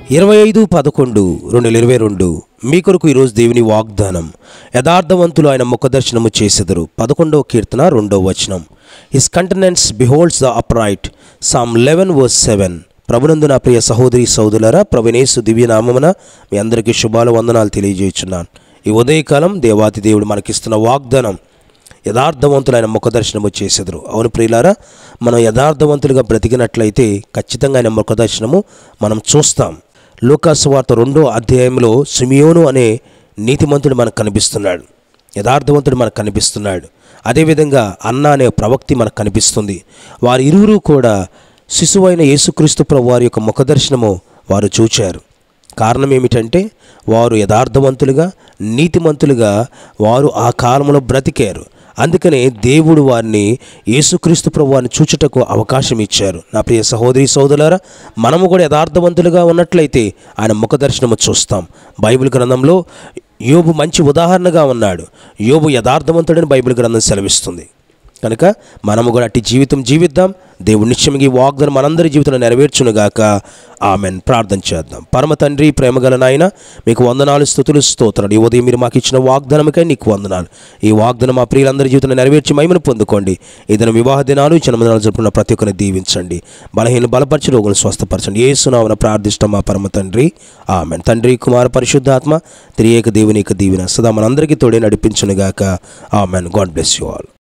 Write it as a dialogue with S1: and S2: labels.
S1: ఇరవై ఐదు పదకొండు రెండు వేల ఇరవై రెండు మీ కొరకు ఈరోజు దేవుని వాగ్దానం యథార్థవంతులు ఆయన ముఖదర్శనము చేసెదరు పదకొండవ కీర్తన రెండవ వచనం his countenance beholds the upright psalm eleven verse seven ప్రభునందు నా ప్రియ సహోదరి సహోదరులరా ప్రభునేసు దివ్యనామమున మీ అందరికీ శుభాలు వందనాలు తెలియజేస్తున్నాను ఈ ఉదయకాలం దేవాతి దేవుడు మనకిస్తున్న వాగ్దానం యథార్థవంతులైన ముఖదర్శనము చేసెదరు అవును ప్రియులారా మనం యథార్థవంతులుగా బ్రతికినట్లయితే ఖచ్చితంగా ఆయన ముఖదర్శనము మనం చూస్తాం లూకాసు వార్త రెండో అధ్యాయంలో సిమియోను అనే నీతిమంతుడు మనకు కనిపిస్తున్నాడు యథార్థవంతుడు మనకు కనిపిస్తున్నాడు అదేవిధంగా అన్న అనే ప్రవక్తి మనకు కనిపిస్తుంది వారి ఇరువురు కూడా శిశువైన యేసుక్రీస్తు ప్రభు వారి యొక్క ముఖదర్శనము వారు చూచారు కారణం ఏమిటంటే వారు యథార్థవంతులుగా నీతిమంతులుగా వారు ఆ కాలంలో బ్రతికారు అందుకనే దేవుడు వారిని యేసుక్రీస్తు ప్రభు వారిని చూచుటకు అవకాశం ఇచ్చారు నా ప్రియ సహోదరి సోదరులారా మనము కూడా యథార్థవంతులుగా ఉన్నట్లయితే ఆయన ముఖ దర్శనము చూస్తాం బైబిల్ గ్రంథంలో యోబు మంచి ఉదాహరణగా ఉన్నాడు యోబు యథార్థవంతుడని బైబిల్ గ్రంథం సెలవిస్తుంది కనుక మనము కూడా అట్టి జీవితం జీవిద్దాం దేవుడి నిత్యమిగి వాగ్దానం మనందరి జీవితంలో నెరవేర్చునుగాక ఆమెన్ ప్రార్థన చేద్దాం పరమ తండ్రి ప్రేమగల నాయన మీకు వందనాలు స్థుతులు స్తోత్రాలు ఈ ఉదయం మీరు మాకు ఇచ్చిన వాగ్దానముకై నీకు వందనాలు ఈ వాగ్దానం మా ప్రియులందరి జీవితంలో నెరవేర్చి మహిమను పొందుకోండి ఏదైనా వివాహ దినాలు జన్మదినాలు జరుపుకున్న ప్రతి ఒక్కరిని దీవించండి బలహీన బలపరిచి రోగులు స్వస్థపరచండి ఏ సునామన ప్రార్థిస్తాం మా పరమ తండ్రి ఆమెన్ తండ్రి కుమార పరిశుద్ధాత్మ త్రియేక దేవుని యొక్క దీవెన సదా మనందరికీ తోడే నడిపించునుగాక amen God bless you all